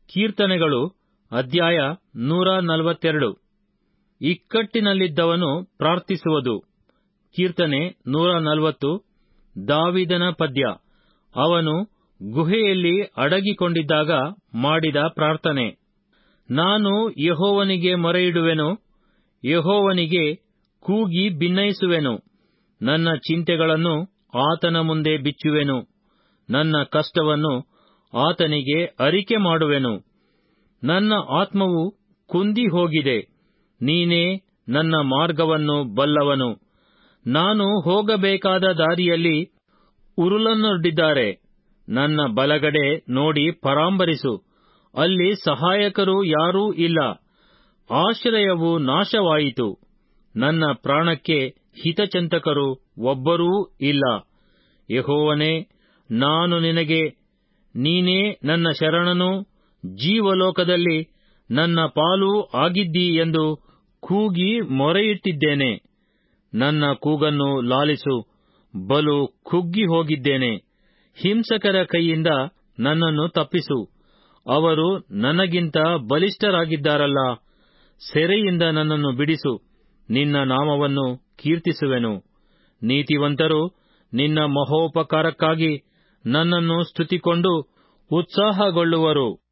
ಕೀರ್ತನೆಗಳು ಅಧ್ಯಾಯ ನೂರ ನಲವತ್ತೆರಡು ಇಕ್ಕಟ್ಟಿನಲ್ಲಿದ್ದವನು ಪ್ರಾರ್ಥಿಸುವುದು ಕೀರ್ತನೆ ನೂರ ನಲವತ್ತು ದಾವಿದನ ಪದ್ಯ ಅವನು ಗುಹೆಯಲ್ಲಿ ಅಡಗಿಕೊಂಡಿದ್ದಾಗ ಮಾಡಿದ ಪ್ರಾರ್ಥನೆ ನಾನು ಯಹೋವನಿಗೆ ಮೊರೆಯಿಡುವೆನು ಯಹೋವನಿಗೆ ಕೂಗಿ ಭಿನ್ನಯಿಸುವೆನು ನನ್ನ ಚಿಂತೆಗಳನ್ನು ಆತನ ಮುಂದೆ ಬಿಚ್ಚುವೆನು ನನ್ನ ಕಷ್ಟವನ್ನು ಆತನಿಗೆ ಅರಿಕೆ ಮಾಡುವೆನು ನನ್ನ ಆತ್ಮವು ಕುಂದಿ ಹೋಗಿದೆ ನೀನೇ ನನ್ನ ಮಾರ್ಗವನ್ನು ಬಲ್ಲವನು ನಾನು ಹೋಗಬೇಕಾದ ದಾರಿಯಲ್ಲಿ ಉರುಲನ್ನೊಡ್ಡಿದ್ದಾರೆ ನನ್ನ ಬಲಗಡೆ ನೋಡಿ ಪರಾಂಬರಿಸು ಅಲ್ಲಿ ಸಹಾಯಕರು ಯಾರೂ ಇಲ್ಲ ಆಶ್ರಯವು ನಾಶವಾಯಿತು ನನ್ನ ಪ್ರಾಣಕ್ಕೆ ಹಿತಚಿಂತಕರು ಒಬ್ಬರೂ ಇಲ್ಲ ಯಹೋವನೇ ನಾನು ನಿನಗೆ ನೀನೇ ನನ್ನ ಶರಣನು ಜೀವಲೋಕದಲ್ಲಿ ನನ್ನ ಪಾಲೂ ಆಗಿದ್ದೀ ಎಂದು ಕೂಗಿ ಮೊರೆಯಿಟ್ಟಿದ್ದೇನೆ ನನ್ನ ಕೂಗನ್ನು ಲಾಲಿಸು ಬಲು ಕುಗ್ಗಿ ಹೋಗಿದ್ದೇನೆ ಹಿಂಸಕರ ಕೈಯಿಂದ ನನ್ನನ್ನು ತಪ್ಪಿಸು ಅವರು ನನಗಿಂತ ಬಲಿಷ್ಠರಾಗಿದ್ದಾರಲ್ಲ ಸೆರೆಯಿಂದ ನನ್ನನ್ನು ಬಿಡಿಸು ನಿನ್ನ ನಾಮವನ್ನು ಕೀರ್ತಿಸುವೆನು ನೀತಿವಂತರು ನಿನ್ನ ಮಹೋಪಕಾರಕ್ಕಾಗಿ ನನ್ನನ್ನು ಸ್ತುತಿಕೊಂಡು ಉತ್ಸಾಹಗೊಳ್ಳುವರು